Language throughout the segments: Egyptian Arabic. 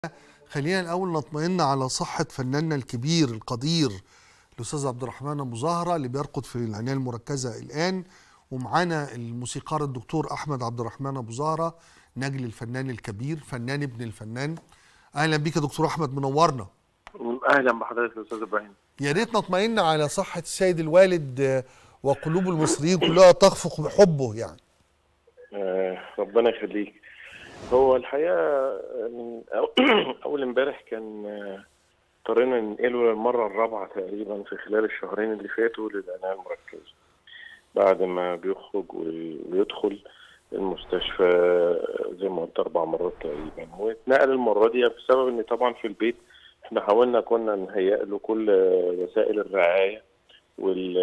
خلينا الاول نطمئن على صحه فناننا الكبير القدير الاستاذ عبد الرحمن ابو زهره اللي بيرقد في العنايه المركزه الان ومعانا الموسيقار الدكتور احمد عبد الرحمن ابو زهره نجل الفنان الكبير فنان ابن الفنان اهلا بيك يا دكتور احمد منورنا اهلا بحضرتك يا استاذ ابراهيم يا ريت نطمئن على صحه السيد الوالد آه، وقلوب المصريين كلها تخفق بحبه يعني آه ربنا يخليك هو الحقيقه من أو- اول امبارح كان آه، اضطرينا ننقله للمره الرابعه تقريبا في خلال الشهرين اللي فاتوا للعنايه المركزه بعد ما بيخرج وي- ويدخل المستشفى آه، زي ما قلت اربع مرات تقريبا واتنقل المره دي بسبب ان طبعا في البيت احنا حاولنا كنا نهيئ له كل آه، وسائل الرعايه وال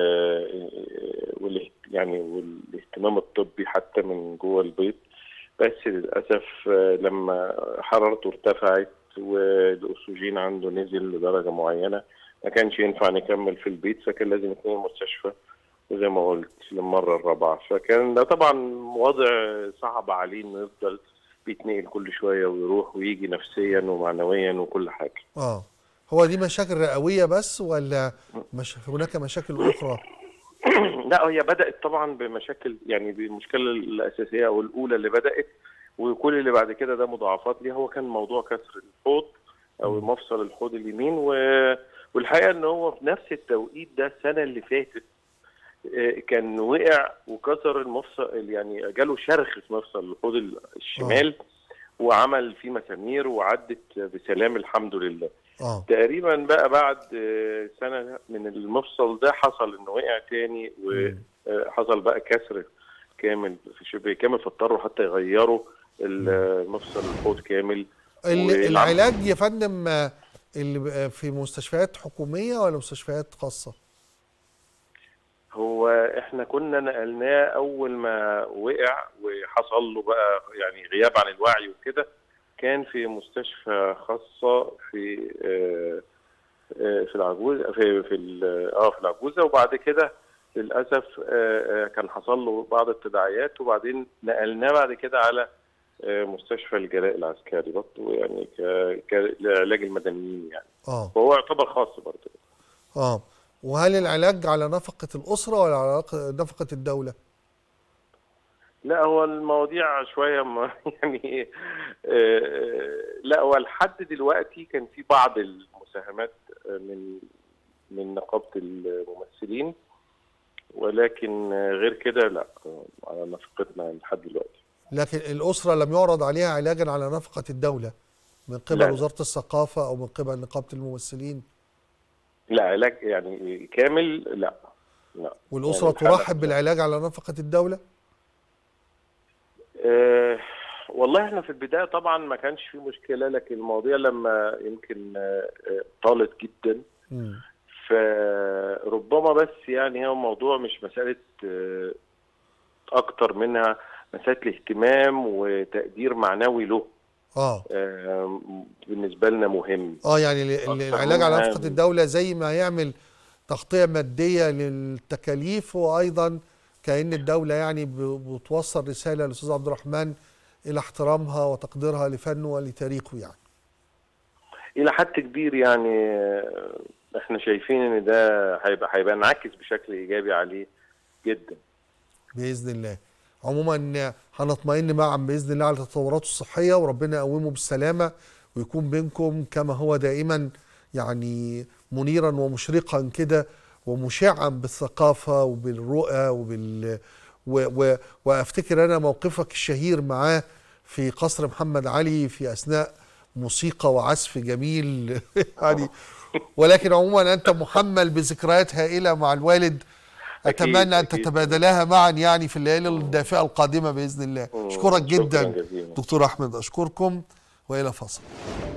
وال يعني والاهتمام الطبي حتى من جوه البيت بس للاسف آه، لما حرارته ارتفعت والاكسجين عنده نزل لدرجه معينه ما كانش ينفع نكمل في البيت فكان لازم يكون المستشفى وزي ما قلت للمره الرابعه فكان ده طبعا وضع صعب عليه انه يفضل بيتنقل كل شويه ويروح ويجي نفسيا ومعنويا وكل حاجه اه هو دي مشاكل رئويه بس ولا مش هناك مشاكل اخرى لا هي بدأت طبعا بمشاكل يعني بالمشكلة الأساسية أو الأولى اللي بدأت وكل اللي بعد كده ده مضاعفات ليها هو كان موضوع كسر الحوض أو مفصل الحوض اليمين و... والحقيقة إن هو في نفس التوقيت ده السنة اللي فاتت آه، كان وقع وكسر المفصل يعني جاله شرخ في مفصل الحوض الشمال وعمل فيه مسامير وعدت بسلام الحمد لله اه تقريبا بقى بعد آه، سنه من المفصل ده حصل انه وقع تاني مم. وحصل بقى كسر كامل في شبه كامل فاضطروا حتى يغيروا المفصل الحوض كامل ال- والعم- العلاج يا فندم آه، اللي بقى في مستشفيات حكوميه ولا مستشفيات خاصه هو احنا كنا نقلناه اول ما وقع وحصل له بقى يعني غياب عن الوعي وكده كان في مستشفى خاصه في آه، آه، في العجوزه في في ال- اه في العجوزه وبعد كده للاسف آه، آه، كان حصل له بعض التداعيات وبعدين نقلناه بعد كده على آه، مستشفى الجلاء العسكري برضه يعني ك- كعلاج المدنيين يعني اه فهو يعتبر خاص برضه اه وهل العلاج على نفقه الاسره ولا على نق- نفقه الدوله لا هو المواضيع شويه ما يعني آه، لا هو لحد دلوقتي كان في بعض المساهمات آه، من من نقابه الممثلين ولكن آه، غير كده لا آه، على نفقتنا لحد دلوقتي لكن الاسره لم يعرض عليها علاجا على نفقه الدوله من قبل لا، لا. وزاره الثقافه او من قبل نقابه الممثلين لا علاج يعني كامل لا لا والاسره يعني الحالة- ترحب بالعلاج على نفقه الدوله آه، والله احنا في البدايه طبعا ما كانش في مشكله لكن المواضيع لما يمكن آه، آه، طالت جدا مم. فربما بس يعني هو الموضوع مش مسألة آه، أكتر منها مسألة الاهتمام وتقدير معنوي له اه آه، بالنسبة لنا مهم اه يعني ال- ال- أكتر العلاج على منها نفقه الدوله زي ما يعمل تغطيه ماديه للتكاليف وايضا كأن الدوله يعني ب- بتوصل رساله للاستاذ عبد الرحمن الى احترامها وتقديرها لفنه ولتاريخه يعني إلى حد كبير يعني آه، احنا شايفين ان ده هيبقى هيبقى انعكس بشكل ايجابي عليه جدا باذن الله عموما هنطمئن معا باذن الله على تطوراته الصحيه وربنا يقومه بالسلامه ويكون بينكم كما هو دائما يعني منيرا ومشرقا كده ومشعا بالثقافه وبالرؤى وبال و... و... وافتكر انا موقفك الشهير معاه في قصر محمد علي في اثناء موسيقى وعزف جميل يعني ولكن عموما انت محمل بذكريات هائله مع الوالد أكيد، اتمنى ان أكيد. تتبادلاها معا يعني في الليالي الدافئه القادمه باذن الله مم. اشكرك شكراً جدا جزيلاً. دكتور احمد اشكركم والى فاصل